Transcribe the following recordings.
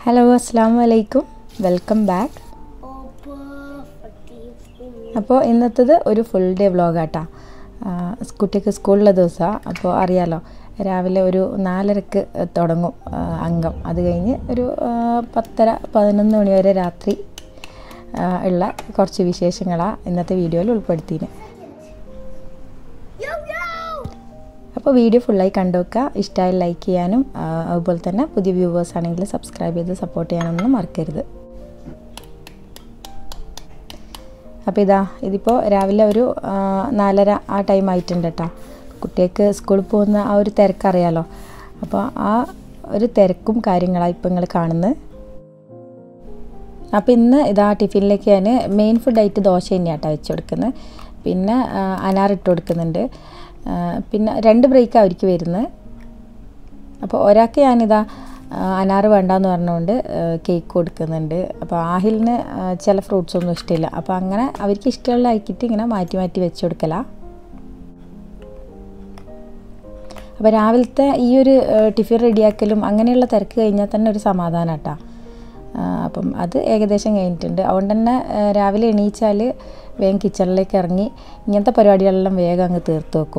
Hello അസ്സാം വലൈക്കും welcome back അപ്പോൾ ഇന്നത്തത് ഒരു ഫുൾ ഡേ വ്ളോഗാട്ടാ കുട്ടിക്ക് സ്കൂളിലെ ദിവസമാണ് അപ്പോൾ അറിയാലോ രാവിലെ ഒരു നാലരക്ക് തുടങ്ങും ആ, അംഗം അത് കഴിഞ്ഞ് ഒരു ആ, പത്തര പതിനൊന്ന് മണി വരെ രാത്രി ആ, ഉള്ള കുറച്ച് വിശേഷങ്ങളാണ് ഇന്നത്തെ വീഡിയോയിൽ ഉൾപ്പെടുത്തിയത് അപ്പോൾ വീഡിയോ ഫുള്ളായി കണ്ടു വെക്കുക ഇഷ്ടമായി ലൈക്ക് ചെയ്യാനും ആ, അതുപോലെ തന്നെ പുതിയ വ്യൂവേഴ്സ് ആണെങ്കിൽ സബ്സ്ക്രൈബ് ചെയ്ത് സപ്പോർട്ട് ചെയ്യാനൊന്നും മറക്കരുത് അപ്പോൾ ഇതാ ഇതിപ്പോൾ രാവിലെ ഒരു ആ, നാലര ആ ടൈം ആയിട്ടുണ്ട് കേട്ടോ കുട്ടികൾക്ക് സ്കൂളിൽ പോകുന്ന ആ ഒരു തിരക്കറിയാലോ അപ്പോൾ ആ ഒരു തിരക്കും കാര്യങ്ങളാണ് ഇപ്പം നിങ്ങൾ കാണുന്നത് അപ്പോൾ ഇന്ന് ഇതാ ടിഫിനിലേക്ക് ഞാൻ മെയിൻ ഫുഡായിട്ട് ദോശ തന്നെയാണ് കേട്ടോ വെച്ച് കൊടുക്കുന്നത് പിന്നെ ആ, അനാർ ഇട്ട് കൊടുക്കുന്നുണ്ട് ആ, പിന്നെ രണ്ട് ബ്രേക്കാണ് അവർക്ക് വരുന്നത് അപ്പോൾ ഒരാൾക്ക് ഞാനിതാ ആ, അനാറ് വേണ്ടാന്ന് പറഞ്ഞുകൊണ്ട് കേക്ക് കൊടുക്കുന്നുണ്ട് അപ്പോൾ ആഹിലിന് ആ, ചില ഫ്രൂട്ട്സ് ഒന്നും ഇഷ്ടമില്ല അപ്പോൾ അങ്ങനെ അവർക്ക് ഇഷ്ടമുള്ള ആക്കിയിട്ട് ഇങ്ങനെ മാറ്റി മാറ്റി വെച്ച് കൊടുക്കലാണ് അപ്പോൾ രാവിലത്തെ ഈ ഒരു ആ, ടിഫിൻ റെഡിയാക്കലും അങ്ങനെയുള്ള തിരക്ക് കഴിഞ്ഞാൽ തന്നെ ഒരു സമാധാനം കേട്ടോ അപ്പം അത് ഏകദേശം കഴിഞ്ഞിട്ടുണ്ട് അതുകൊണ്ട് തന്നെ ആ, രാവിലെ എണീച്ചാൽ വേഗം കിച്ചണിലേക്ക് ഇറങ്ങി ഇങ്ങനത്തെ പരിപാടികളെല്ലാം വേഗം അങ്ങ് തീർത്ത് വെക്കും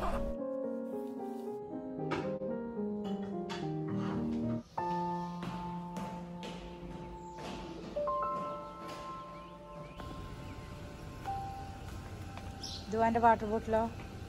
ഇതുവാൻ്റെ വാട്ടർ ബോട്ടിലോ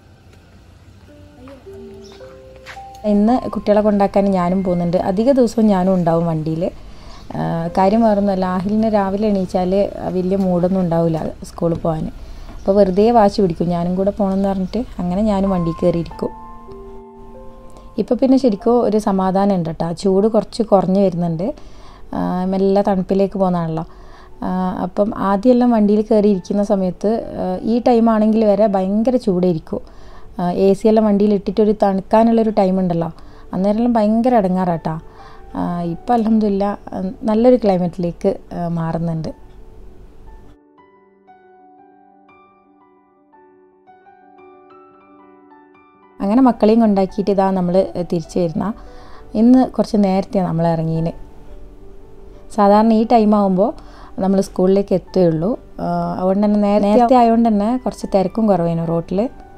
ഇന്ന് കുട്ടികളെ കൊണ്ടാക്കാൻ ഞാനും പോകുന്നുണ്ട് അധിക ദിവസവും ഞാനും ഉണ്ടാവും വണ്ടിയിൽ കാര്യം വേറൊന്നുമല്ല ആഹിലിന് രാവിലെ എണീച്ചാൽ വലിയ മൂടൊന്നും ഉണ്ടാവില്ല സ്കൂളിൽ പോകാൻ അപ്പോൾ വെറുതെ വാശി പിടിക്കും ഞാനും കൂടെ പോകണമെന്ന് പറഞ്ഞിട്ട് അങ്ങനെ ഞാനും വണ്ടിയിൽ കയറിയിരിക്കും ഇപ്പോൾ പിന്നെ ശരിക്കും ഒരു സമാധാനം ഉണ്ട് കേട്ടോ ചൂട് കുറച്ച് കുറഞ്ഞു വരുന്നുണ്ട് ആ, മെല്ലെ തണുപ്പിലേക്ക് പോകുന്നതാണല്ലോ ആ, അപ്പം ആദ്യമെല്ലാം വണ്ടിയിൽ കയറി ഇരിക്കുന്ന സമയത്ത് ആ, ഈ ടൈം ആണെങ്കിൽ വരെ ഭയങ്കര ചൂടായിരിക്കും എ സി എല്ലാം വണ്ടിയിൽ ഇട്ടിട്ട് ഒരു തണുക്കാനുള്ളൊരു ടൈം ഉണ്ടല്ലോ അന്നേരം ഭയങ്കര ഇടങ്ങാറാട്ടാ ഇപ്പം അലഹമില്ല നല്ലൊരു ക്ലൈമറ്റിലേക്ക് ആ, മാറുന്നുണ്ട് അങ്ങനെ മക്കളെയും കൊണ്ടാക്കിയിട്ട് ഇതാ നമ്മൾ തിരിച്ചു വരുന്ന ഇന്ന് കുറച്ച് നേരത്തെയാണ് നമ്മൾ ഇറങ്ങിയത് സാധാരണ ഈ ടൈം ആകുമ്പോൾ നമ്മൾ സ്കൂളിലേക്ക് എത്തുകയുള്ളൂ ആ, അതുകൊണ്ട് തന്നെ നേ- നേരത്തെ ആയതുകൊണ്ട് തന്നെ കുറച്ച് തിരക്കും കുറവേനു റോട്ടിൽ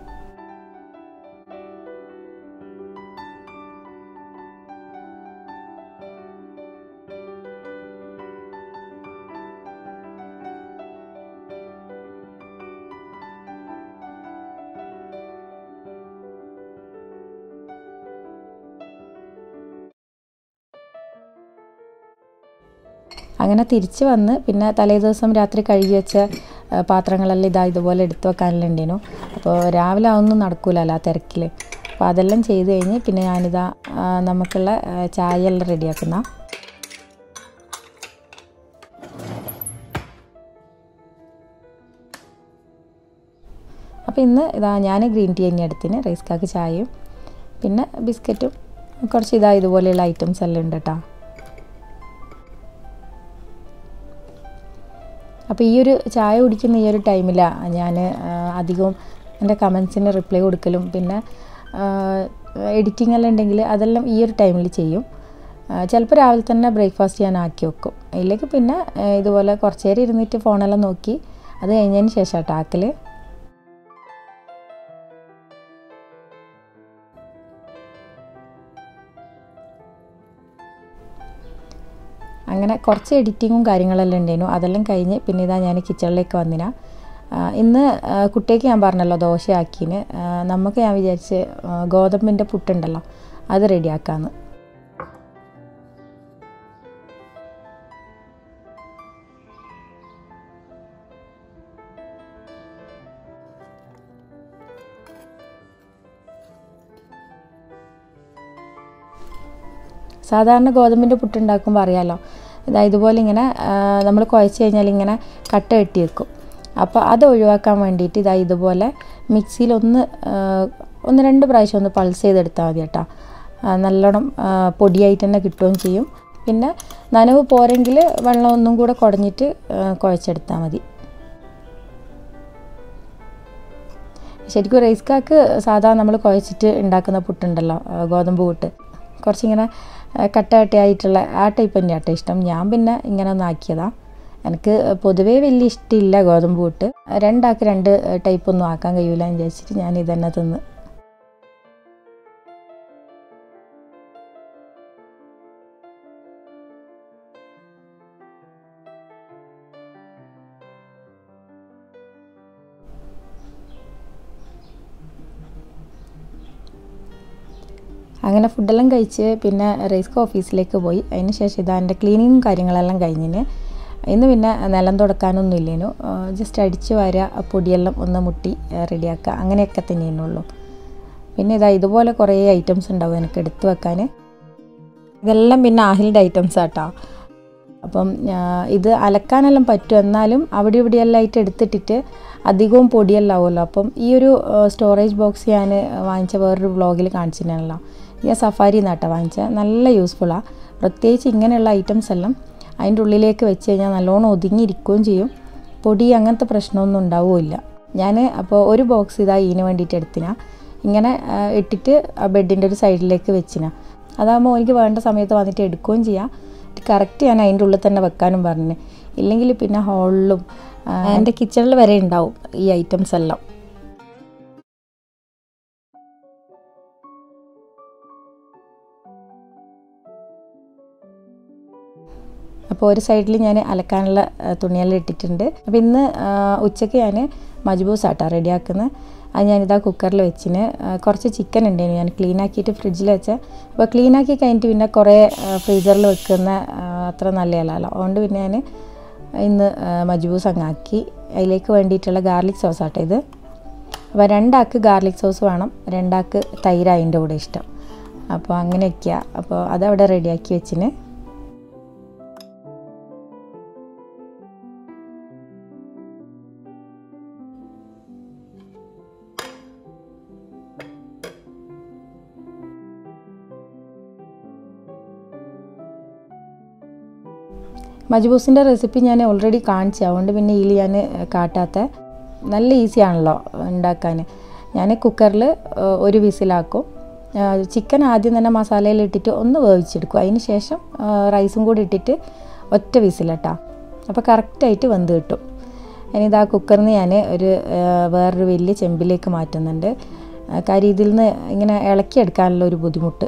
അങ്ങനെ തിരിച്ച് വന്ന് പിന്നെ തലേ ദിവസം രാത്രി കഴുകി വെച്ച ആ, പാത്രങ്ങളെല്ലാം ഇതാ ഇതുപോലെ എടുത്തു വെക്കാനെല്ലാം ഉണ്ടേനു അപ്പോൾ രാവിലെ അതൊന്നും നടക്കൂലല്ലോ ആ തിരക്കിൽ അപ്പോൾ അതെല്ലാം ചെയ്ത് കഴിഞ്ഞ് പിന്നെ ഞാനിതാ ആ, നമുക്കുള്ള ആ, ചായ എല്ലാം റെഡിയാക്കുന്ന അപ്പോൾ ഇന്ന് ഇതാ ഞാൻ ഗ്രീൻ ടീ തന്നെ എടുത്തിന് റൈസ് കാക്ക് ചായയും പിന്നെ ബിസ്ക്കറ്റും കുറച്ച് ഇതാ ഇതുപോലെയുള്ള ഐറ്റംസ് എല്ലാം ഉണ്ട് കേട്ടോ അപ്പോൾ ഈ ഒരു ചായ കുടിക്കുന്ന ഈ ഒരു ടൈമിലാണ് ഞാൻ അധികവും എൻ്റെ കമൻസിന് റിപ്ലൈ കൊടുക്കലും പിന്നെ എഡിറ്റിംഗ് എല്ലാം ഉണ്ടെങ്കിൽ അതെല്ലാം ഈ ഒരു ടൈമിൽ ചെയ്യും ചിലപ്പോൾ രാവിലെ തന്നെ ബ്രേക്ക്ഫാസ്റ്റ് ഞാൻ ആക്കി വെക്കും ഇല്ലെങ്കിൽ പിന്നെ ആ, ഇതുപോലെ കുറച്ച് നേരം ഇരുന്നിട്ട് ഫോണെല്ലാം നോക്കി അത് കഴിഞ്ഞതിന് ശേഷം കേട്ടോ ആക്കൽ അങ്ങനെ കുറച്ച് എഡിറ്റിങ്ങും കാര്യങ്ങളെല്ലാം ഉണ്ടായിരുന്നു അതെല്ലാം കഴിഞ്ഞ് പിന്നെ ഇതാ ഞാൻ കിച്ചണിലേക്ക് വന്നിന ആ, ഇന്ന് ആ, കുട്ടിക്ക് ഞാൻ പറഞ്ഞല്ലോ ദോശ ആക്കിന് ആ, നമുക്ക് ഞാൻ വിചാരിച്ച് ആ, ഗോതമ്പിൻ്റെ പുട്ടുണ്ടല്ലോ അത് റെഡിയാക്കാമെന്ന് സാധാരണ ഗോതമ്പിൻ്റെ പുട്ടുണ്ടാക്കുമ്പോൾ അറിയാമല്ലോ ഇതാ ഇതുപോലെ ഇങ്ങനെ നമ്മൾ കുഴച്ച് കഴിഞ്ഞാൽ ഇങ്ങനെ കട്ട കെട്ടി വെക്കും അപ്പോൾ അത് ഒഴിവാക്കാൻ വേണ്ടിയിട്ട് ഇതാ ഇതുപോലെ മിക്സിയിൽ ഒന്ന് ആ, ഒന്ന് രണ്ട് പ്രാവശ്യം ഒന്ന് പൾസ് ചെയ്തെടുത്താൽ മതി കേട്ടോ ആ, നല്ലോണം ആ, പൊടിയായിട്ട് തന്നെ കിട്ടുകയും ചെയ്യും പിന്നെ നനവ് പോരെങ്കിൽ വെള്ളം ഒന്നും കൂടെ കുടഞ്ഞിട്ട് ആ, കുഴച്ചെടുത്താൽ മതി ശരിക്കും റൈസ് കാക്ക് സാധാ നമ്മൾ കുഴച്ചിട്ട് ഉണ്ടാക്കുന്ന പുട്ടുണ്ടല്ലോ ആ, ഗോതമ്പ് പുട്ട് കുറച്ചിങ്ങനെ കട്ട കട്ടയായിട്ടുള്ള ആ ടൈപ്പ് തന്നെ ആട്ടോ ഇഷ്ടം ഞാൻ പിന്നെ ഇങ്ങനെ ഒന്ന് ആക്കിയതാണ് എനിക്ക് പൊതുവേ വലിയ ഇഷ്ടമില്ല ഗോതമ്പ് പുട്ട് രണ്ടാൾക്ക് രണ്ട് ടൈപ്പ് ഒന്നും ആക്കാൻ കഴിയില്ല എന്ന് വിചാരിച്ചിട്ട് ഞാൻ ഇതന്നെ തിന്ന് അങ്ങനെ ഫുഡെല്ലാം കഴിച്ച് പിന്നെ റൈസ്കോ ഓഫീസിലേക്ക് പോയി അതിന് ശേഷം ഇതാ എൻ്റെ ക്ലീനിങ്ങും കാര്യങ്ങളെല്ലാം കഴിഞ്ഞിന് ഇന്ന് പിന്നെ നിലം തുടക്കാനൊന്നും ഇല്ലേനു ജസ്റ്റ് അടിച്ച് വാരുക ആ പൊടിയെല്ലാം ഒന്ന് മുട്ടി റെഡിയാക്കുക അങ്ങനെയൊക്കെ തന്നെയാണുള്ളൂ പിന്നെ ഇതാ ഇതുപോലെ കുറേ ഐറ്റംസ് ഉണ്ടാവും എനിക്ക് എടുത്തു വെക്കാൻ ഇതെല്ലാം പിന്നെ ആഹിലിൻ്റെ ഐറ്റംസ് ആട്ടോ അപ്പം ഇത് അലക്കാനെല്ലാം പറ്റും എന്നാലും അവിടെ ഇവിടെയെല്ലാം ആയിട്ട് എടുത്തിട്ടിട്ട് അധികവും പൊടിയെല്ലാം ആവുമല്ലോ അപ്പം ഈ ഒരു സ്റ്റോറേജ് ബോക്സ് ഞാൻ വാങ്ങിച്ച വേറൊരു വ്ളോഗിൽ കാണിച്ചിട്ടുണ്ടല്ലോ ഞാൻ സഫാരി നാട്ടാ വാങ്ങിച്ചത് നല്ല യൂസ്ഫുള്ളാണ് പ്രത്യേകിച്ച് ഇങ്ങനെയുള്ള ഐറ്റംസ് എല്ലാം അതിൻ്റെ ഉള്ളിലേക്ക് വെച്ച് കഴിഞ്ഞാൽ നല്ലോണം ഒതുങ്ങിയിരിക്കുകയും ചെയ്യും പൊടി അങ്ങനത്തെ പ്രശ്നമൊന്നും ഉണ്ടാവുമില്ല ഞാൻ അപ്പോൾ ഒരു ബോക്സ് ഇതാ ഇതിന് വേണ്ടിയിട്ട് എടുത്തിന ഇങ്ങനെ ഇട്ടിട്ട് ആ ബെഡിൻ്റെ ഒരു സൈഡിലേക്ക് വെച്ചിന അതാകുമ്പോൾ എനിക്ക് വേണ്ട സമയത്ത് വന്നിട്ട് എടുക്കുകയും ചെയ്യാം കറക്റ്റ് ഞാൻ അതിൻ്റെ ഉള്ളിൽ തന്നെ വെക്കാനും പറഞ്ഞു ഇല്ലെങ്കിൽ പിന്നെ ഹോളിലും എൻ്റെ കിച്ചണിൽ വരെ ഉണ്ടാവും ഈ ഐറ്റംസ് എല്ലാം അപ്പോൾ ഒരു സൈഡിൽ ഞാൻ അലക്കാനുള്ള തുണിയെല്ലാം ഇട്ടിട്ടുണ്ട് അപ്പോൾ ഇന്ന് ഉച്ചയ്ക്ക് ഞാൻ മജ്ബൂസ് ആട്ടാ റെഡിയാക്കുന്നത് അത് ഞാനിതാ കുക്കറിൽ വെച്ചിന് കുറച്ച് ചിക്കൻ ഉണ്ടായിരുന്നു ഞാൻ ക്ലീൻ ആക്കിയിട്ട് ഫ്രിഡ്ജിൽ വെച്ചാൽ അപ്പോൾ ക്ലീൻ ആക്കി കഴിഞ്ഞിട്ട് പിന്നെ കുറേ ഫ്രീസറിൽ വെക്കുന്ന അത്ര നല്ലതല്ലല്ലോ അതുകൊണ്ട് പിന്നെ ഞാൻ ഇന്ന് മജ്ബൂസ് അങ്ങാക്കി അതിലേക്ക് വേണ്ടിയിട്ടുള്ള ഗാർലിക് സോസ് ആട്ടോ ഇത് അപ്പോൾ രണ്ടാൾക്ക് ഗാർലിക് സോസ് വേണം രണ്ടാൾക്ക് തൈര് അതിൻ്റെ കൂടെ ഇഷ്ടം അപ്പോൾ അങ്ങനെയൊക്കെയാണ് അപ്പോൾ അതവിടെ റെഡിയാക്കി വെച്ചിന് മജ്ബൂസിൻ്റെ റെസിപ്പി ഞാൻ ഓൾറെഡി കാണിച്ചു അതുകൊണ്ട് പിന്നെ ഇതിൽ ഞാൻ കാട്ടാത്ത നല്ല ഈസി ആണല്ലോ ഉണ്ടാക്കാൻ ഞാൻ കുക്കറിൽ ഒരു വിസിലാക്കും ചിക്കൻ ആദ്യം തന്നെ മസാലയിൽ ഇട്ടിട്ട് ഒന്ന് വേവിച്ചെടുക്കും അതിന് ശേഷം റൈസും കൂടി ഇട്ടിട്ട് ഒറ്റ വിസിലട്ടാ അപ്പോൾ കറക്റ്റായിട്ട് വെന്ത് കിട്ടും ഇനിയിത് ആ കുക്കറിൽ നിന്ന് ഞാൻ ഒരു വേറൊരു വലിയ ചെമ്പിലേക്ക് മാറ്റുന്നുണ്ട് കാര്യം ഇതിൽ നിന്ന് ഇങ്ങനെ ഇളക്കിയെടുക്കാനുള്ള ഒരു ബുദ്ധിമുട്ട്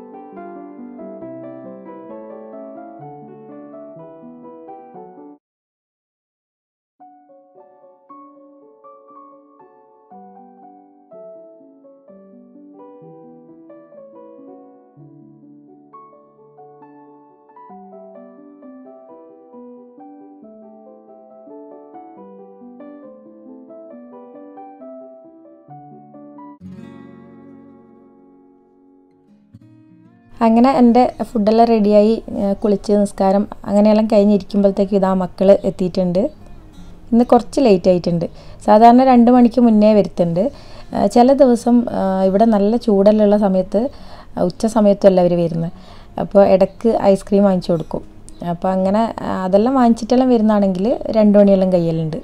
അങ്ങനെ എൻ്റെ ഫുഡെല്ലാം റെഡിയായി കുളിച്ച് നിസ്കാരം അങ്ങനെയെല്ലാം കഴിഞ്ഞിരിക്കുമ്പോഴത്തേക്ക് ഇതാ മക്കൾ എത്തിയിട്ടുണ്ട് ഇന്ന് കുറച്ച് ലേറ്റ് ആയിട്ടുണ്ട് സാധാരണ രണ്ട് മണിക്ക് മുന്നേ വരുത്തുന്നുണ്ട് ചില ദിവസം ഇവിടെ നല്ല ചൂടെല്ലാം സമയത്ത് ഉച്ച സമയത്തല്ല അവർ വരുന്നത് അപ്പോൾ ഇടയ്ക്ക് ഐസ്ക്രീം വാങ്ങിച്ചു കൊടുക്കും അപ്പോൾ അങ്ങനെ അതെല്ലാം വാങ്ങിച്ചിട്ടെല്ലാം വരുന്നതാണെങ്കിൽ രണ്ട് മണിയെല്ലാം കയ്യലുണ്ട്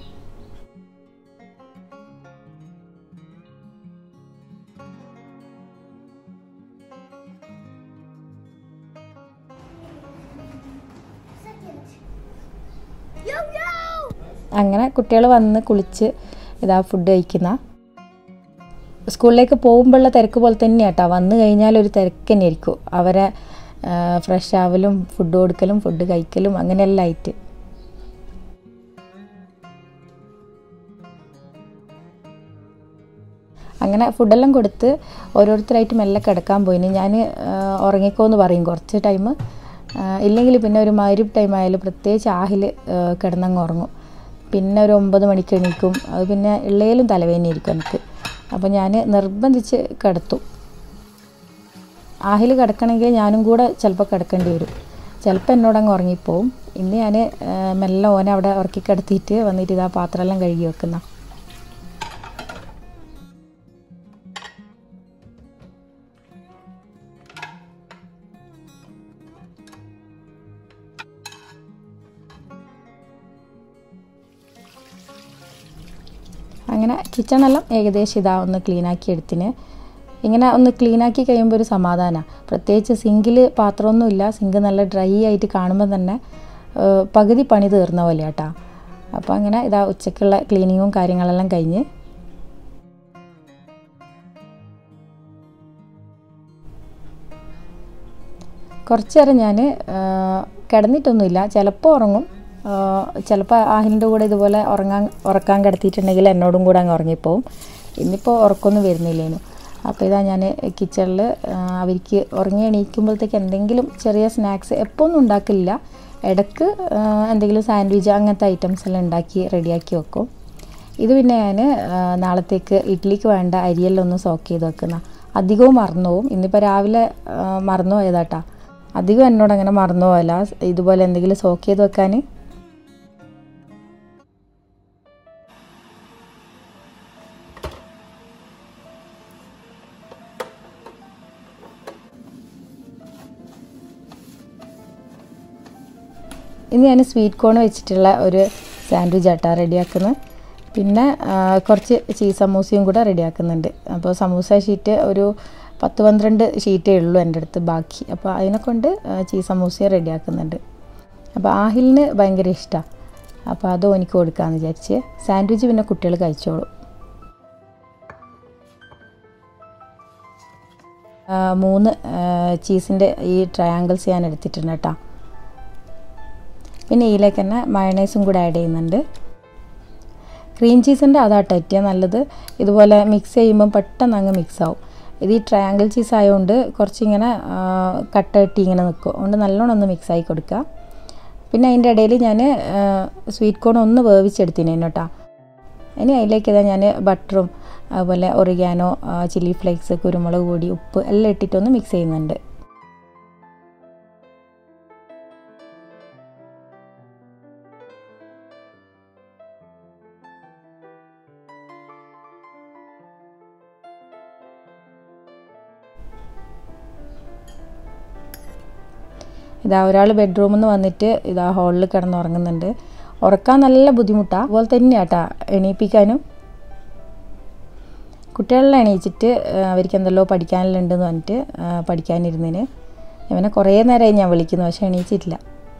അങ്ങനെ കുട്ടികൾ വന്ന് കുളിച്ച് ഇതാ ഫുഡ് കഴിക്കുന്ന സ്കൂളിലേക്ക് പോകുമ്പോഴുള്ള തിരക്ക് പോലെ തന്നെയാണ് കേട്ടോ വന്നു കഴിഞ്ഞാൽ ഒരു തിരക്ക് തന്നെയായിരിക്കും അവരെ ഫ്രഷ് ആവലും ഫുഡ് കൊടുക്കലും ഫുഡ് കഴിക്കലും അങ്ങനെയെല്ലാം ആയിട്ട് അങ്ങനെ ഫുഡെല്ലാം കൊടുത്ത് ഓരോരുത്തരായിട്ട് മെല്ലെ കിടക്കാൻ പോയിന് ഞാൻ ഉറങ്ങിക്കോന്ന് പറയും കുറച്ച് ടൈം ഇല്ലെങ്കിൽ പിന്നെ ഒരു മരുവ് ടൈം ആയാലും പ്രത്യേകിച്ച് ആഹിൽ കിടന്നങ്ങ് ഉറങ്ങും പിന്നെ ഒരു ഒമ്പത് മണിക്ക് എണീക്കും അത് പിന്നെ ഇള്ളയിലും തലവേദനയായിരിക്കും എനിക്ക് അപ്പോൾ ഞാൻ നിർബന്ധിച്ച് കിടത്തും ആഹിൽ കിടക്കണമെങ്കിൽ ഞാനും കൂടെ ചിലപ്പോൾ കിടക്കേണ്ടി വരും ചിലപ്പോൾ എന്നോടങ്ങ് ഉറങ്ങിപ്പോവും ഇന്ന് ഞാൻ മെല്ലെ ഓനെ അവിടെ ഉറക്കി കിടത്തിയിട്ട് വന്നിട്ട് ഇതാ പാത്രമെല്ലാം കഴുകി വെക്കുന്ന അങ്ങനെ കിച്ചണെല്ലാം ഏകദേശം ഇതാ ഒന്ന് ക്ലീനാക്കി എടുത്തിന് ഇങ്ങനെ ഒന്ന് ക്ലീനാക്കി കഴിയുമ്പോൾ ഒരു സമാധാനമാണ് പ്രത്യേകിച്ച് സിങ്കിൽ പാത്രമൊന്നുമില്ല സിങ്ക് നല്ല ഡ്രൈ ആയിട്ട് കാണുമ്പോൾ തന്നെ ഏഹ്, പകുതി പണി തീർന്ന പോലെ കേട്ടോ അപ്പോൾ അങ്ങനെ ഇതാ ഉച്ചക്കുള്ള ക്ലീനിങ്ങും കാര്യങ്ങളെല്ലാം കഴിഞ്ഞ് കുറച്ച് നേരം ഞാൻ കിടന്നിട്ടൊന്നുമില്ല ചിലപ്പോൾ ഉറങ്ങും ചിലപ്പോൾ ആഹിലിൻ്റെ കൂടെ ഇതുപോലെ ഉറങ്ങാൻ ഉറക്കാൻ കിടത്തിയിട്ടുണ്ടെങ്കിൽ എന്നോടും കൂടെ അങ്ങ് ഉറങ്ങിപ്പോവും ഇന്നിപ്പോൾ ഉറക്കമൊന്നും വരുന്നില്ലേനു അപ്പോൾ ഇതാ ഞാൻ കിച്ചണിൽ അവർക്ക് ഉറങ്ങി എണീക്കുമ്പോഴത്തേക്ക് എന്തെങ്കിലും ചെറിയ സ്നാക്സ് എപ്പോൾ ഒന്നും ഉണ്ടാക്കില്ല ഇടയ്ക്ക് ആ, എന്തെങ്കിലും സാൻഡ്വിച്ച് അങ്ങനത്തെ ഐറ്റംസ് എല്ലാം ഉണ്ടാക്കി റെഡിയാക്കി വെക്കും ഇത് പിന്നെ ഞാൻ നാളത്തേക്ക് ഇഡ്ഡലിക്ക് വേണ്ട അരിയെല്ലാം ഒന്ന് സോക്ക് ചെയ്ത് വെക്കുന്ന അധികവും മറന്നു പോവും ഇന്നിപ്പോൾ രാവിലെ ആ, മറന്നു പോയതാട്ടാ അധികം എന്നോട് അങ്ങനെ മറന്നു പോയല്ല ഇതുപോലെ എന്തെങ്കിലും സോക്ക് ചെയ്ത് വെക്കാൻ ഇന്ന് ഞാൻ സ്വീറ്റ് കോൺ വെച്ചിട്ടുള്ള ഒരു സാൻഡ്വിച്ച് ആട്ടാ റെഡിയാക്കുന്നത് പിന്നെ ആ, കുറച്ച് ചീസ് സമൂസയും കൂടെ റെഡിയാക്കുന്നുണ്ട് അപ്പോൾ സമൂസ ഷീറ്റ് ഒരു പത്ത് പന്ത്രണ്ട് ഷീറ്റേ ഉള്ളൂ എൻ്റെ അടുത്ത് ബാക്കി അപ്പോൾ അതിനെ കൊണ്ട് ആ, ചീസ് സമൂസയും റെഡിയാക്കുന്നുണ്ട് അപ്പോൾ ആഹിലിന് ഭയങ്കര ഇഷ്ടമാണ് അപ്പോൾ അത് എനിക്ക് കൊടുക്കാമെന്ന് വിചാരിച്ച് സാൻഡ്വിച്ച് പിന്നെ കുട്ടികൾ കഴിച്ചോളും ആ, മൂന്ന് ചീസിൻ്റെ ഈ ട്രയാങ്കിൾസ് ഞാൻ എടുത്തിട്ടുണ്ട് കേട്ടോ പിന്നെ ഇതിലേക്ക് തന്നെ മയണൈസും കൂടെ ആഡ് ചെയ്യുന്നുണ്ട് ക്രീം ചീസിൻ്റെ അതാട്ടോ ഏറ്റവും നല്ലത് ഇതുപോലെ മിക്സ് ചെയ്യുമ്പം പെട്ടെന്ന് അങ്ങ് മിക്സ് ആവും ഇത് ഈ ട്രയാങ്കിൾ ചീസ് ആയതുകൊണ്ട് കുറച്ചിങ്ങനെ ആ, കട്ട കെട്ടി ഇങ്ങനെ നിൽക്കും അതുകൊണ്ട് നല്ലോണം ഒന്ന് മിക്സ് ആയി കൊടുക്കുക പിന്നെ അതിൻ്റെ ഇടയിൽ ഞാൻ സ്വീറ്റ് കോൺ ഒന്ന് വേവിച്ചെടുത്തിനേനു കേട്ടോ ഇനി അതിലേക്ക് ഇതാ ഞാൻ ബട്ടറും അതുപോലെ ഒറിഗാനോ ചില്ലി ഫ്ലേക്സ് കുരുമുളക് പൊടി ഉപ്പ് എല്ലാം ഇട്ടിട്ടൊന്ന് മിക്സ് ചെയ്യുന്നുണ്ട് ഇതാ ഒരാൾ ബെഡ്റൂമിൽ നിന്ന് വന്നിട്ട് ഇതാ ഹാളിൽ കിടന്ന് ഉറങ്ങുന്നുണ്ട് ഉറക്കാൻ നല്ല ബുദ്ധിമുട്ടാണ് അതുപോലെ തന്നെയാട്ടാ എണീപ്പിക്കാനും കുട്ടികളെല്ലാം എണീച്ചിട്ട് ആ, അവർക്ക് എന്തെല്ലോ പഠിക്കാനെല്ലാം ഉണ്ടെന്ന് പറഞ്ഞിട്ട് ആ, പഠിക്കാനിരുന്നതിന് ഇവനെ കുറേ നേരമായി ഞാൻ വിളിക്കുന്നു പക്ഷെ എണീച്ചിട്ടില്ല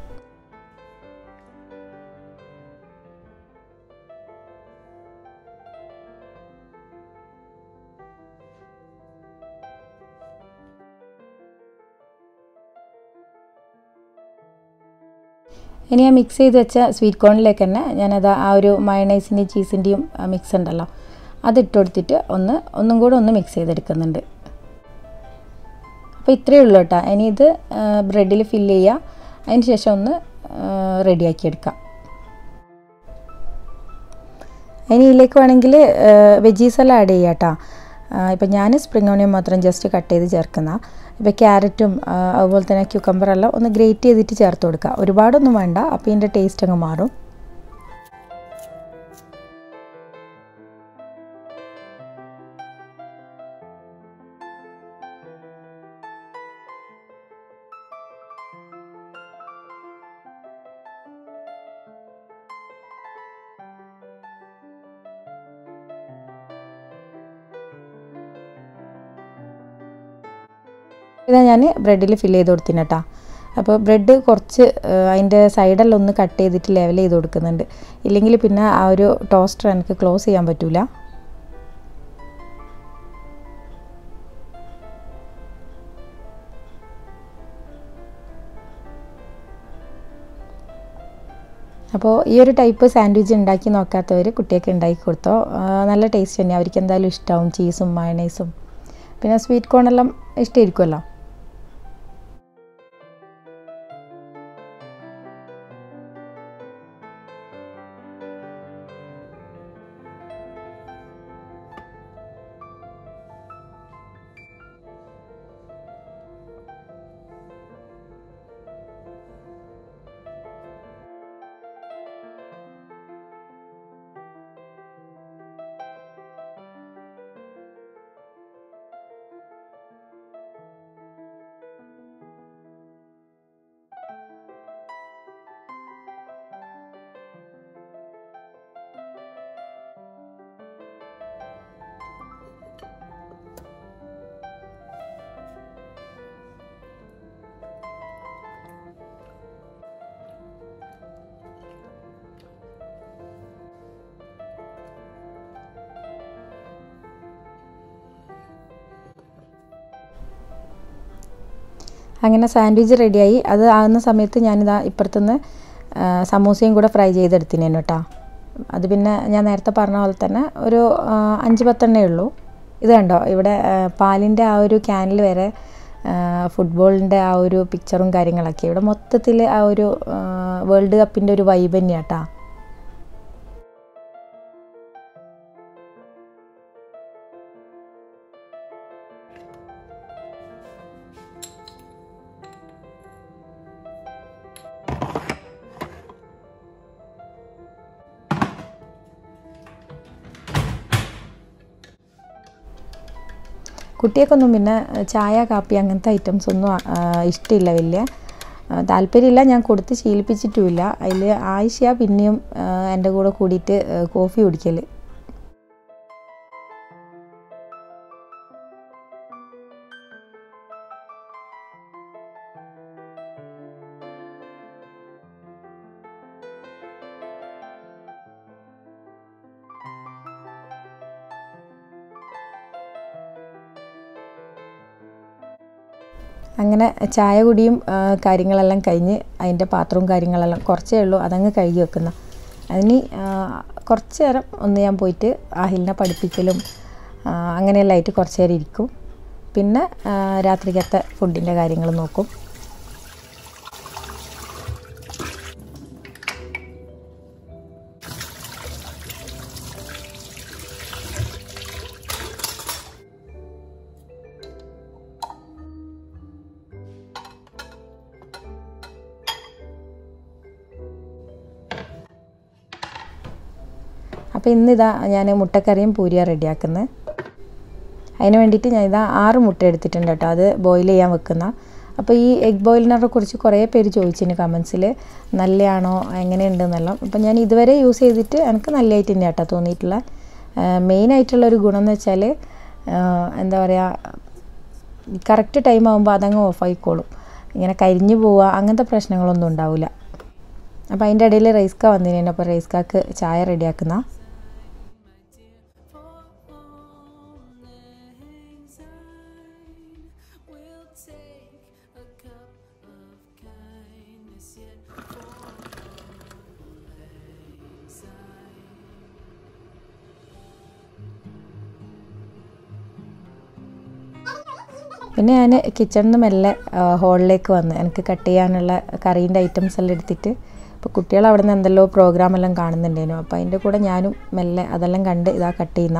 ഇനി ഞാൻ മിക്സ് ചെയ്ത് വെച്ച സ്വീറ്റ് കോണിലേക്ക് തന്നെ ഞാനത് ആ ഒരു മയണൈസിൻ്റെയും ചീസിൻ്റെയും മിക്സ് ഉണ്ടല്ലോ അതിട്ട് കൊടുത്തിട്ട് ഒന്ന് ഒന്നും കൂടെ ഒന്ന് മിക്സ് ചെയ്തെടുക്കുന്നുണ്ട് അപ്പോൾ ഇത്രയേ ഉള്ളൂ കേട്ടോ ഇനി ഇത് ബ്രെഡിൽ ഫില്ല് ചെയ്യുക അതിന് ശേഷം ഒന്ന് റെഡിയാക്കി എടുക്കാം ഇനി ഇതിലേക്ക് വേണമെങ്കിൽ വെജീസ് എല്ലാം ആഡ് ചെയ്യാം കേട്ടോ ഇപ്പം ഞാൻ സ്പ്രിംഗ് ഓണിയൻ മാത്രം ജസ്റ്റ് കട്ട് ചെയ്ത് ചേർക്കുന്ന ഇപ്പോൾ ക്യാരറ്റും ആ, അതുപോലെ തന്നെ cucumber എല്ലാം ഒന്ന് ഗ്രേറ്റ് ചെയ്തിട്ട് ചേർത്ത് കൊടുക്കുക ഒരുപാടൊന്നും വേണ്ട അപ്പോൾ ഇതിൻ്റെ ടേസ്റ്റ് അങ്ങ് മാറും ഇതാ ഞാൻ ബ്രെഡിൽ ഫില്ല് ചെയ്ത് കൊടുത്തിന് കേട്ടോ അപ്പോൾ ബ്രെഡ് കുറച്ച് അതിൻ്റെ സൈഡെല്ലാം ഒന്ന് കട്ട് ചെയ്തിട്ട് ലെവൽ ചെയ്ത് കൊടുക്കുന്നുണ്ട് ഇല്ലെങ്കിൽ പിന്നെ ആ ഒരു ടോസ്റ്റർ എനിക്ക് ക്ലോസ് ചെയ്യാൻ പറ്റൂല അപ്പോൾ ഈ ഒരു ടൈപ്പ് സാൻഡ്വിച്ച് ഉണ്ടാക്കി നോക്കാത്തവർ കുട്ടിയൊക്കെ ഉണ്ടാക്കി കൊടുത്തോ ആ, നല്ല ടേസ്റ്റ് തന്നെ അവർക്ക് എന്തായാലും ഇഷ്ടമാവും ചീസും മയണൈസും പിന്നെ സ്വീറ്റ് കോണെല്ലാം ഇഷ്ടമായിരിക്കുമല്ലോ അങ്ങനെ സാൻഡ്വിച്ച് റെഡിയായി അത് ആകുന്ന സമയത്ത് ഞാനിതാ ഇപ്പുറത്തുനിന്ന് ആ, സമൂസയും കൂടെ ഫ്രൈ ചെയ്തെടുത്തിനേനു കേട്ടോ അത് പിന്നെ ഞാൻ നേരത്തെ പറഞ്ഞ പോലെ തന്നെ ഒരു ആ, അഞ്ച് പത്തെണ്ണേ ഉള്ളൂ ഇത് കണ്ടോ ഇവിടെ ആ, പാലിൻ്റെ ആ ഒരു ക്യാനിൽ വരെ ഫുട്ബോളിൻ്റെ ആ ഒരു പിക്ചറും കാര്യങ്ങളൊക്കെ ഇവിടെ മൊത്തത്തിൽ ആ ഒരു ആ, വേൾഡ് കപ്പിൻ്റെ ഒരു വൈബ് തന്നെയാണ് കേട്ടോ കുട്ടിയൊക്കൊന്നും പിന്നെ ചായ കാപ്പി അങ്ങനത്തെ ഐറ്റംസ് ഒന്നും ആ, ഇഷ്ടമില്ല വലിയ ആ, താല്പര്യമില്ല ഞാൻ കൊടുത്ത് ശീലിപ്പിച്ചിട്ടുമില്ല അതിൽ ആയിഷ പിന്നെയും ആ, എൻ്റെ കൂടെ കൂടിയിട്ട് ആ, കോഫി കുടിക്കൽ അങ്ങനെ ചായ കുടിയും ആ, കാര്യങ്ങളെല്ലാം കഴിഞ്ഞ് അതിൻ്റെ പാത്രവും കാര്യങ്ങളെല്ലാം കുറച്ചേ ഉള്ളൂ അതങ്ങ് കഴുകി വെക്കുന്ന അതിന് ആ, കുറച്ച് നേരം ഒന്ന് ഞാൻ പോയിട്ട് ആഹിലിനെ പഠിപ്പിക്കലും ആ, അങ്ങനെയെല്ലാം ആയിട്ട് കുറച്ച് നേരം ഇരിക്കും പിന്നെ ആ, രാത്രിക്കത്തെ ഫുഡിൻ്റെ കാര്യങ്ങൾ നോക്കും അപ്പോൾ ഇന്നിതാ ഞാൻ മുട്ടക്കറിയും പൂരിയാണ് റെഡിയാക്കുന്നത് അതിന് വേണ്ടിയിട്ട് ഞാൻ ഇതാ ആറ് മുട്ട എടുത്തിട്ടുണ്ട് കേട്ടോ അത് ബോയിൽ ചെയ്യാൻ വെക്കുന്ന അപ്പോൾ ഈ എഗ് ബോയിലിനെ കുറിച്ച് കുറേ പേര് ചോദിച്ചിന് കമൻസിൽ നല്ലതാണോ എങ്ങനെയുണ്ടെന്നെല്ലാം അപ്പോൾ ഞാൻ ഇതുവരെ യൂസ് ചെയ്തിട്ട് എനിക്ക് നല്ലതായിട്ട് തന്നെ കേട്ടോ തോന്നിയിട്ടുള്ള മെയിനായിട്ടുള്ള ഒരു ഗുണം എന്ന് വെച്ചാൽ എന്താ പറയുക കറക്റ്റ് ടൈം ആകുമ്പോൾ അതങ്ങ് ഓഫായിക്കോളും ഇങ്ങനെ കരിഞ്ഞു പോവുക അങ്ങനത്തെ പ്രശ്നങ്ങളൊന്നും ഉണ്ടാവില്ല അപ്പോൾ അതിൻ്റെ ഇടയിൽ റൈസ്ക വന്നിരുന്നു അപ്പോൾ റൈസ്കാക്ക് ചായ റെഡിയാക്കുന്ന We'll take a cup of kindness yet for exile. പിന്നെ ഞാൻ കിച്ചണിൽ നിന്ന് മെല്ലെ ഹോളിലേക്ക് വന്ന് എനിക്ക് കട്ട് ചെയ്യാനുള്ള കറീൻ്റെ ഐറ്റംസ് എല്ലാം എടുത്തിട്ട് ഇപ്പോൾ കുട്ടികൾ അവിടെ നിന്ന് എന്തെല്ലോ പ്രോഗ്രാം എല്ലാം കാണുന്നുണ്ടേനു അപ്പോൾ അതിൻ്റെ കൂടെ ഞാനും മെല്ലെ അതെല്ലാം കണ്ട് ഇതാ കട്ട് ചെയ്യുന്ന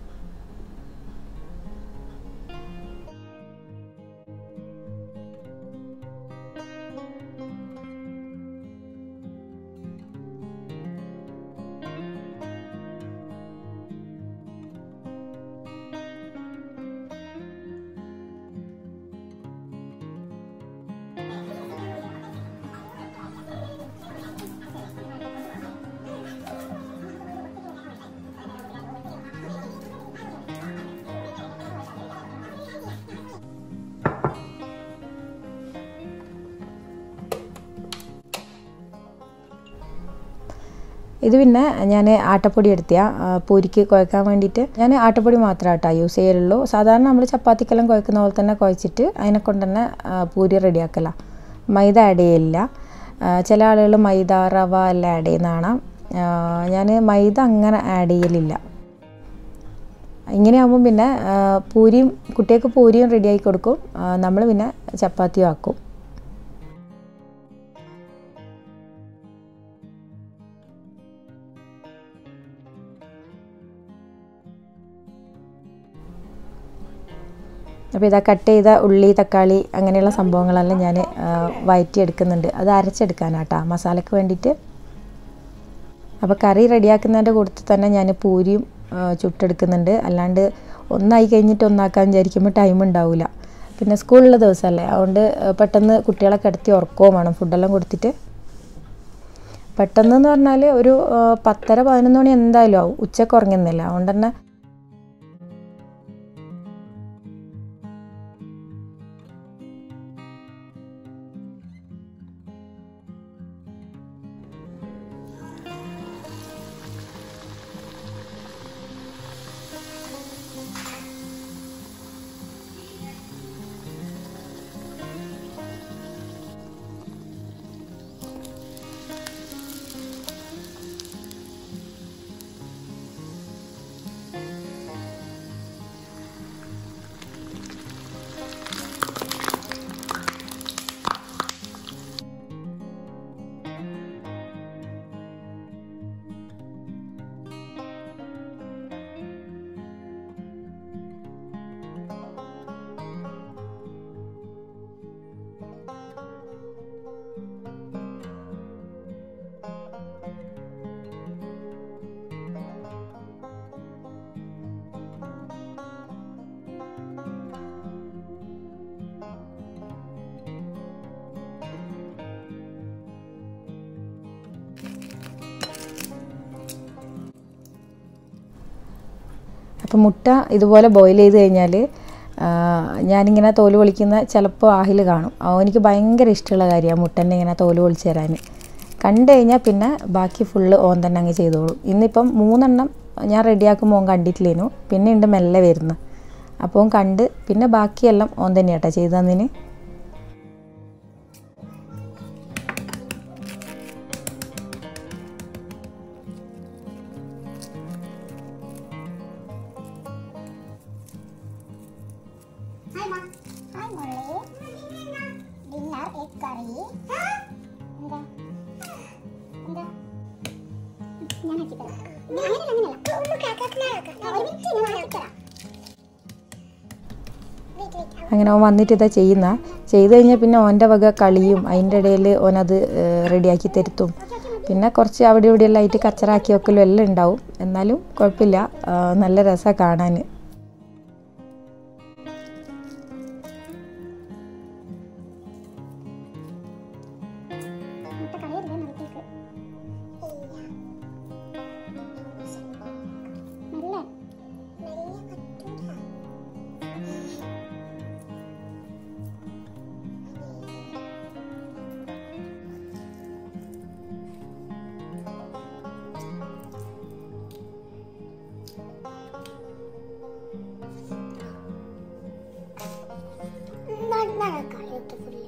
ഇത് പിന്നെ ഞാൻ ആട്ടപ്പൊടി എടുത്തിയ പൂരിക്ക് കുഴക്കാൻ വേണ്ടിയിട്ട് ഞാൻ ആട്ടപ്പൊടി മാത്രമേ കേട്ടോ യൂസ് ചെയ്യലുള്ളൂ സാധാരണ നമ്മൾ ചപ്പാത്തിക്കെല്ലാം കുഴക്കുന്ന പോലെ തന്നെ കുഴച്ചിട്ട് അതിനെ കൊണ്ട് തന്നെ ആ, പൂരി റെഡിയാക്കല മൈദ ആഡ് ചെയ്യില്ല ആ, ചില ആളുകൾ മൈദ റവ എല്ലാം ആഡ് ചെയ്യുന്നതാണ് ഞാൻ മൈദ അങ്ങനെ ആഡ് ചെയ്യലില്ല ഇങ്ങനെയാകുമ്പം പിന്നെ ആ, പൂരിയും കുട്ടികൾക്ക് പൂരിയും റെഡിയാക്കി കൊടുക്കും നമ്മൾ പിന്നെ ചപ്പാത്തിയും ആക്കും അപ്പോൾ ഇതാ കട്ട് ചെയ്ത ഉള്ളി തക്കാളി അങ്ങനെയുള്ള സംഭവങ്ങളെല്ലാം ഞാൻ വഴറ്റിയെടുക്കുന്നുണ്ട് അത് അരച്ചെടുക്കാനാട്ടാ മസാലയ്ക്ക് വേണ്ടിയിട്ട് അപ്പോൾ കറി റെഡിയാക്കുന്നതിൻ്റെ കൂട്ടത്തിൽ തന്നെ ഞാൻ പൂരിയും ആ, ചുട്ടെടുക്കുന്നുണ്ട് അല്ലാണ്ട് ഒന്നായി കഴിഞ്ഞിട്ട് ഒന്നാക്കാൻ വിചാരിക്കുമ്പോൾ ടൈം ഉണ്ടാവില്ല പിന്നെ സ്കൂളിലുള്ള ദിവസമല്ലേ അതുകൊണ്ട് പെട്ടെന്ന് കുട്ടികളെ കിടത്തി ഉറക്കവും വേണം ഫുഡെല്ലാം കൊടുത്തിട്ട് പെട്ടെന്ന് എന്ന് പറഞ്ഞാൽ ഒരു ആ, പത്തര പതിനൊന്ന് മണി എന്തായാലും ആവും ഉച്ചക്ക് ഉറങ്ങുന്നില്ല അതുകൊണ്ട് തന്നെ അപ്പം മുട്ട ഇതുപോലെ ബോയിൽ ചെയ്ത് കഴിഞ്ഞാൽ ഞാനിങ്ങനെ തോല് പൊളിക്കുന്ന ചിലപ്പോൾ ആഹിൽ കാണും അവനിക്ക് ഭയങ്കര ഇഷ്ടമുള്ള കാര്യമാണ് മുട്ടൻ്റെ ഇങ്ങനെ തോല് പൊളിച്ച് തരാൻ കണ്ടു കഴിഞ്ഞാൽ പിന്നെ ബാക്കി ഫുള്ള് ഓൻ തന്നെ അങ്ങ് ചെയ്തോളും ഇന്നിപ്പം മൂന്നെണ്ണം ഞാൻ റെഡിയാക്കുമ്പോൾ ഓൻ കണ്ടിട്ടില്ലേനു പിന്നെ ഉണ്ട് മെല്ലെ വരുന്നത് അപ്പോൾ ഓൻ കണ്ട് പിന്നെ ബാക്കിയെല്ലാം ഓൻ തന്നെയാട്ടോ ചെയ്തു തന്നിന് Hai Ma. Hai Molly. Dinner egg curry. എന്താ എന്താ ഞാൻ ആക്കിത്തരാം ഞാൻ അങ്ങനെയല്ല അങ്ങനെയല്ല ഒരു മിനിറ്റ് ഞാൻ ആക്കിത്തരാം വെയിറ്റ് വെയിറ്റ് അങ്ങനെ ഓൻ വന്നിട്ട് ഇതാ ചെയ്യുന്ന ചെയ്ത് കഴിഞ്ഞാൽ പിന്നെ ഓൻ്റെ വക കളിയും അതിൻ്റെ ഇടയിൽ ഓനത് റെഡിയാക്കി തരുത്തും പിന്നെ കുറച്ച് അവിടെ ഇവിടെ എല്ലാം ആയിട്ട് കച്ചറാക്കി വെക്കലും എല്ലാം ഉണ്ടാവും എന്നാലും കുഴപ്പമില്ല ആ, നല്ല രസമാണ് കാണാൻ മുട്ട കളയരുത് നിറത്തേക്ക് മെല്ലെ കളയിട്ട് ഫുള്ള്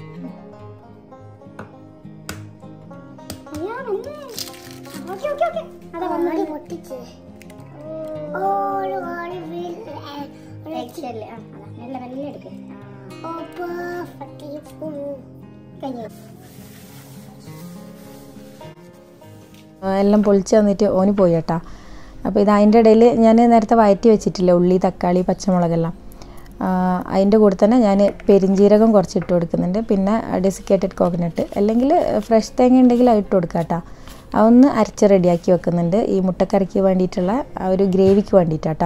അയ്യോ വന്നേ ഓക്കെ ഓക്കെ ഓക്കെ അതാ വന്നത് പൊട്ടിച്ച് ഓള് ഓള് വെച്ചല്ലേ ആ അതാ മെല്ലെ മെല്ലെ എടുക്ക് ഓ പെർഫെക്റ്റ് ഫുൾ കഴിഞ്ഞു ആ, എല്ലാം പൊളിച്ച് തന്നിട്ട് ഓന് പോയി കേട്ടാ അപ്പോൾ ഇത് അതിൻ്റെ ഇടയിൽ ഞാൻ നേരത്തെ വയറ്റി വെച്ചിട്ടില്ല ഉള്ളി തക്കാളി പച്ചമുളകെല്ലാം ആ, അതിൻ്റെ കൂടെ തന്നെ ഞാൻ പെരിഞ്ജീരകം കുറച്ച് ഇട്ട് കൊടുക്കുന്നുണ്ട് പിന്നെ ഡെസിക്കേറ്റഡ് കോക്കനട്ട് അല്ലെങ്കിൽ ഫ്രഷ് തേങ്ങ ഉണ്ടെങ്കിൽ അത് ഇട്ട് കൊടുക്കാം കേട്ടോ അതൊന്ന് അരച്ച് റെഡിയാക്കി വെക്കുന്നുണ്ട് ഈ മുട്ടക്കറിക്ക് വേണ്ടിയിട്ടുള്ള ആ ഒരു ഗ്രേവിക്ക് വേണ്ടിയിട്ടാട്ടോ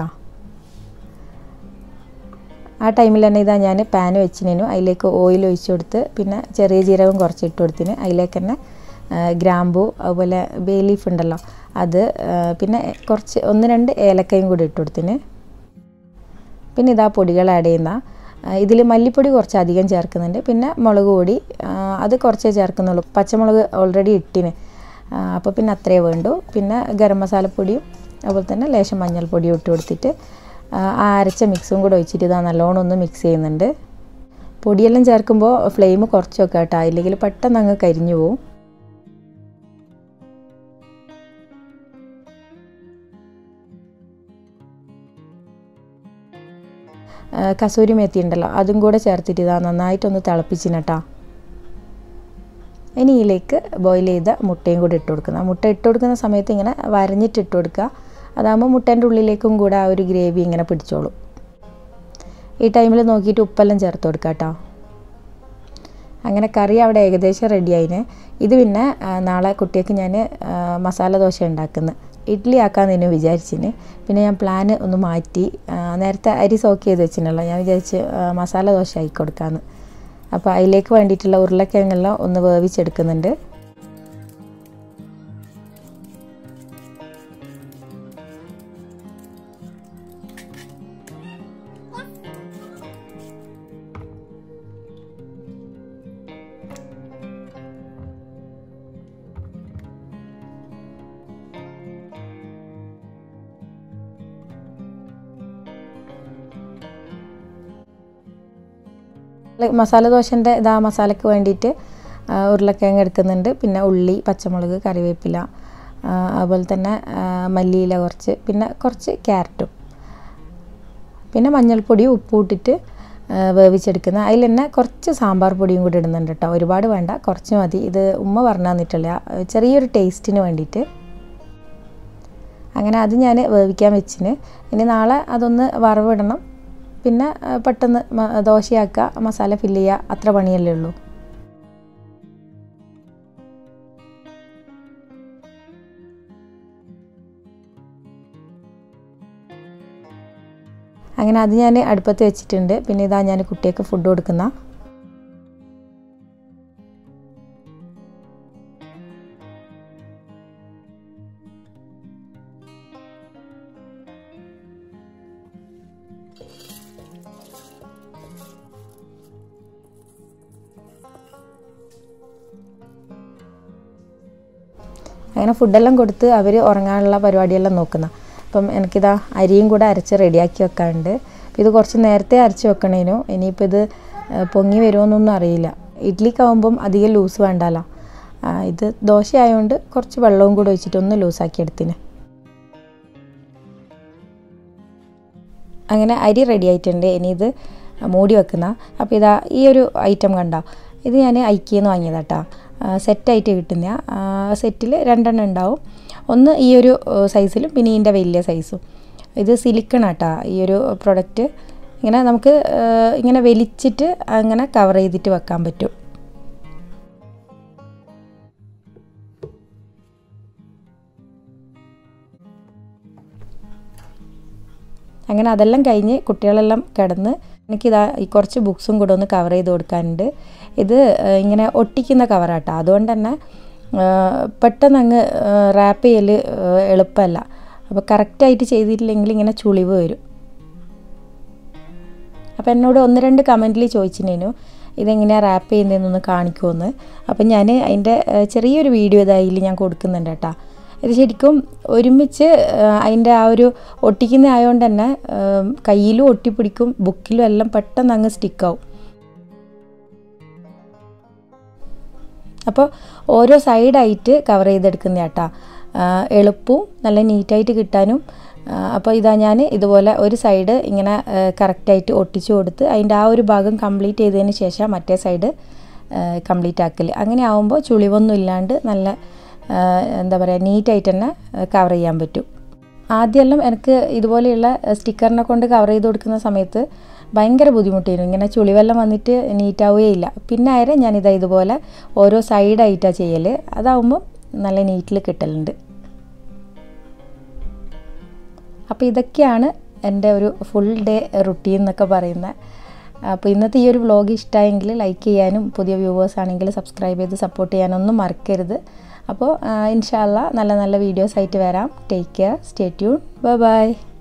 ആ ടൈമിൽ തന്നെ ഇതാ ഞാൻ പാൻ വെച്ചിനു അതിലേക്ക് ഓയിൽ ഒഴിച്ച് കൊടുത്ത് പിന്നെ ചെറിയ ജീരകം കുറച്ച് ഇട്ട് കൊടുത്തിന് അതിലേക്ക് തന്നെ ആ, ഗ്രാമ്പു അതുപോലെ ബേ ലീഫ് ഉണ്ടല്ലോ അത് ആ, പിന്നെ കുറച്ച് ഒന്ന് രണ്ട് ഏലക്കയും കൂടി ഇട്ട് കൊടുത്തിന് പിന്നെ ഇതാ പൊടികൾ ആഡ് ചെയ്യുന്ന ഇതിൽ മല്ലിപ്പൊടി കുറച്ച് അധികം ചേർക്കുന്നുണ്ട് പിന്നെ മുളക് പൊടി ആ, അത് കുറച്ചേ ചേർക്കുന്നുള്ളൂ പച്ചമുളക് ഓൾറെഡി ഇട്ടിന് അപ്പോൾ പിന്നെ അത്രയേ വേണ്ടൂ പിന്നെ ഗരം മസാലപ്പൊടിയും അതുപോലെ തന്നെ ലേശം മഞ്ഞൾപ്പൊടിയും ഇട്ട് കൊടുത്തിട്ട് ആ, ആ അരച്ച മിക്സും കൂടെ ഒഴിച്ചിട്ട് ഇതാ നല്ലോണം ഒന്ന് മിക്സ് ചെയ്യുന്നുണ്ട് പൊടിയെല്ലാം ചേർക്കുമ്പോൾ ഫ്ലെയിം കുറച്ച് വെക്കാം കേട്ടോ ഇല്ലെങ്കിൽ പെട്ടെന്ന് അങ്ങ് കരിഞ്ഞു പോവും ആ, കസൂരി മേത്തി ഉണ്ടല്ലോ അതും കൂടെ ചേർത്തിട്ട് ഇതാ നന്നായിട്ടൊന്ന് തിളപ്പിച്ചിനട്ടാ ഇനി ഇതിലേക്ക് ബോയിൽ ചെയ്ത മുട്ടയും കൂടി ഇട്ട് കൊടുക്കുന്ന മുട്ട ഇട്ട് കൊടുക്കുന്ന സമയത്ത് ഇങ്ങനെ വരഞ്ഞിട്ട് ഇട്ട് കൊടുക്കുക അതാകുമ്പോൾ മുട്ടേൻ്റെ ഉള്ളിലേക്കും കൂടെ ആ ഒരു ഗ്രേവി ഇങ്ങനെ പിടിച്ചോളും ഈ ടൈമിൽ നോക്കിയിട്ട് ഉപ്പെല്ലാം ചേർത്ത് കൊടുക്കുക കേട്ടോ അങ്ങനെ കറി അവിടെ ഏകദേശം റെഡി ആയിന് ഇത് പിന്നെ ആ, നാളെ കുട്ടിക്ക് ഞാൻ മസാല ദോശ ഉണ്ടാക്കുന്നത് ഇഡ്ഡലി ആക്കാമെന്ന് വിചാരിച്ചിന് പിന്നെ ഞാൻ പ്ലാൻ ഒന്ന് മാറ്റി ആ, നേരത്തെ അരി സോക്ക് ചെയ്ത് വെച്ചിട്ടുണ്ടല്ലോ ഞാൻ വിചാരിച്ച് ആ, മസാല ദോശ ആക്കി കൊടുക്കാമെന്ന് അപ്പോൾ അതിലേക്ക് വേണ്ടിയിട്ടുള്ള ഉരുളക്കിഴങ്ങെല്ലാം ഒന്ന് വേവിച്ചെടുക്കുന്നുണ്ട് മസാല ദോശൻ്റെ ഇതാ മസാലയ്ക്ക് വേണ്ടിയിട്ട് ആ, ഉരുളക്കിഴങ്ങ് എടുക്കുന്നുണ്ട് പിന്നെ ഉള്ളി പച്ചമുളക് കറിവേപ്പില ആ, അതുപോലെ തന്നെ ആ, മല്ലിയില കുറച്ച് പിന്നെ കുറച്ച് ക്യാരറ്റും പിന്നെ മഞ്ഞൾപ്പൊടിയും ഉപ്പും ഇട്ടിട്ട് ആ, വേവിച്ചെടുക്കുന്ന അതിൽ തന്നെ കുറച്ച് സാമ്പാർ പൊടിയും കൂടി ഇടുന്നുണ്ട് കേട്ടോ ഒരുപാട് വേണ്ട കുറച്ച് മതി ഇത് ഉമ്മ പറഞ്ഞു തന്നിട്ടില്ല ചെറിയൊരു ടേസ്റ്റിന് വേണ്ടിയിട്ട് അങ്ങനെ അത് ഞാൻ വേവിക്കാൻ വെച്ചിന് ഇനി നാളെ അതൊന്ന് വറവിടണം പിന്നെ ആ, പെട്ടെന്ന് മ- ദോശയാക്കുക മസാല ഫില്ല് ചെയ്യുക അത്ര പണിയല്ലേ ഉള്ളൂ അങ്ങനെ അത് ഞാൻ അടുപ്പത്ത് വെച്ചിട്ടുണ്ട് പിന്നെ ഇതാ ഞാൻ കുട്ടിയൊക്കെ ഫുഡ് കൊടുക്കുന്ന അങ്ങനെ ഫുഡെല്ലാം കൊടുത്ത് അവർ ഉറങ്ങാനുള്ള പരിപാടിയെല്ലാം നോക്കുന്ന അപ്പം എനിക്കിതാ അരിയും കൂടെ അരച്ച് റെഡിയാക്കി വെക്കാനുണ്ട് അപ്പം ഇത് കുറച്ച് നേരത്തെ അരച്ച് വെക്കണേനു ഇനിയിപ്പോൾ ഇത് ആ, പൊങ്ങി വരുമോന്നൊന്നും അറിയില്ല ഇഡ്ലിക്കാവുമ്പം അധികം ലൂസ് വേണ്ടല്ലോ ആ, ഇത് ദോശ ആയതുകൊണ്ട് കുറച്ച് വെള്ളവും കൂടെ ഒഴിച്ചിട്ട് ഒന്ന് ലൂസാക്കി എടുത്തിന് അങ്ങനെ അരി റെഡി ആയിട്ടുണ്ട് ഇനി ഇത് മൂടി വെക്കുന്ന അപ്പോൾ ഇതാ ഈ ഒരു ഐറ്റം കണ്ടോ ഇത് ഞാൻ ഐക്കിയെന്ന് വാങ്ങിയതാട്ടോ സെറ്റായിട്ട് കിട്ടുന്ന സെറ്റിൽ രണ്ടെണ്ണം ഉണ്ടാവും ഒന്ന് ഈ ഒരു സൈസിലും പിന്നെ ഇതിൻ്റെ വലിയ സൈസും ഇത് സിലിക്കൺ ആട്ടാ ഈ ഒരു പ്രൊഡക്റ്റ് ഇങ്ങനെ നമുക്ക് ആ, ഇങ്ങനെ വലിച്ചിട്ട് അങ്ങനെ കവർ ചെയ്തിട്ട് വെക്കാൻ പറ്റും അങ്ങനെ അതെല്ലാം കഴിഞ്ഞ് കുട്ടികളെല്ലാം കിടന്ന് എനിക്കിതാ ഈ കുറച്ച് ബുക്സും കൂടെ ഒന്ന് കവർ ചെയ്ത് കൊടുക്കാനുണ്ട് ഇത് ആ, ഇങ്ങനെ ഒട്ടിക്കുന്ന കവറാട്ടോ അതുകൊണ്ട് തന്നെ ആ, പെട്ടെന്ന് അങ്ങ് റാപ്പ് ചെയ്യൽ എളുപ്പമല്ല അപ്പോൾ കറക്റ്റായിട്ട് ചെയ്തിട്ടില്ലെങ്കിൽ ഇങ്ങനെ ചുളിവ് വരും അപ്പോൾ എന്നോട് ഒന്ന് രണ്ട് കമൻറ്റിൽ ചോദിച്ചിനേനു ഇതെങ്ങനെയാണ് റാപ്പ് ചെയ്യുന്നതെന്നൊന്ന് കാണിക്കുമെന്ന് അപ്പം ഞാൻ അതിൻ്റെ ഏഹ്, ചെറിയൊരു വീഡിയോ ഇതായി ഞാൻ കൊടുക്കുന്നുണ്ട് കേട്ടോ ഇത് ശരിക്കും ഒരുമിച്ച് ഏഹ്, അതിൻ്റെ ആ ഒരു ഒട്ടിക്കുന്ന ആയതുകൊണ്ട് തന്നെ ഏഹ്, കയ്യിലും ഒട്ടിപ്പിടിക്കും ബുക്കിലും എല്ലാം പെട്ടെന്ന് അങ്ങ് സ്റ്റിക്കാവും അപ്പോൾ ഓരോ സൈഡായിട്ട് കവർ ചെയ്തെടുക്കുന്ന കേട്ടാ എളുപ്പവും നല്ല നീറ്റായിട്ട് കിട്ടാനും അപ്പോൾ ഇതാ ഞാൻ ഇതുപോലെ ഒരു സൈഡ് ഇങ്ങനെ കറക്റ്റായിട്ട് ഒട്ടിച്ചു കൊടുത്ത് അതിൻ്റെ ആ ഒരു ഭാഗം കംപ്ലീറ്റ് ചെയ്തതിന് ശേഷം മറ്റേ സൈഡ് കംപ്ലീറ്റ് ആക്കൽ അങ്ങനെ ആവുമ്പോൾ ചുളിവൊന്നും ഇല്ലാണ്ട് നല്ല ആ, എന്താ പറയുക നീറ്റായിട്ട് തന്നെ കവർ ചെയ്യാൻ പറ്റും ആദ്യമെല്ലാം എനിക്ക് ഇതുപോലെയുള്ള സ്റ്റിക്കറിനെ കൊണ്ട് കവർ ചെയ്ത് കൊടുക്കുന്ന സമയത്ത് ഭയങ്കര ബുദ്ധിമുട്ടായിരുന്നു ഇങ്ങനെ ചുളിവെല്ലാം വന്നിട്ട് നീറ്റാവുകയില്ല പിന്നെ ആയാലും ഞാനിതാ ഇതുപോലെ ഓരോ സൈഡായിട്ടാണ് ചെയ്യൽ അതാവുമ്പോൾ നല്ല നീറ്റിൽ കിട്ടലുണ്ട് അപ്പോൾ ഇതൊക്കെയാണ് എൻ്റെ ഒരു ഫുൾ ഡേ റുട്ടീൻ എന്നൊക്കെ പറയുന്നത് അപ്പോൾ ഇന്നത്തെ ഈ ഒരു വ്ളോഗ് ഇഷ്ടമായെങ്കിൽ ലൈക്ക് ചെയ്യാനും പുതിയ വ്യൂവേഴ്സ് ആണെങ്കിൽ സബ്സ്ക്രൈബ് ചെയ്ത് സപ്പോർട്ട് ചെയ്യാനൊന്നും മറക്കരുത് അപ്പോൾ ഇൻഷാല്ല നല്ല നല്ല വീഡിയോസ് ആയിട്ട് വരാം take care stay tune bye by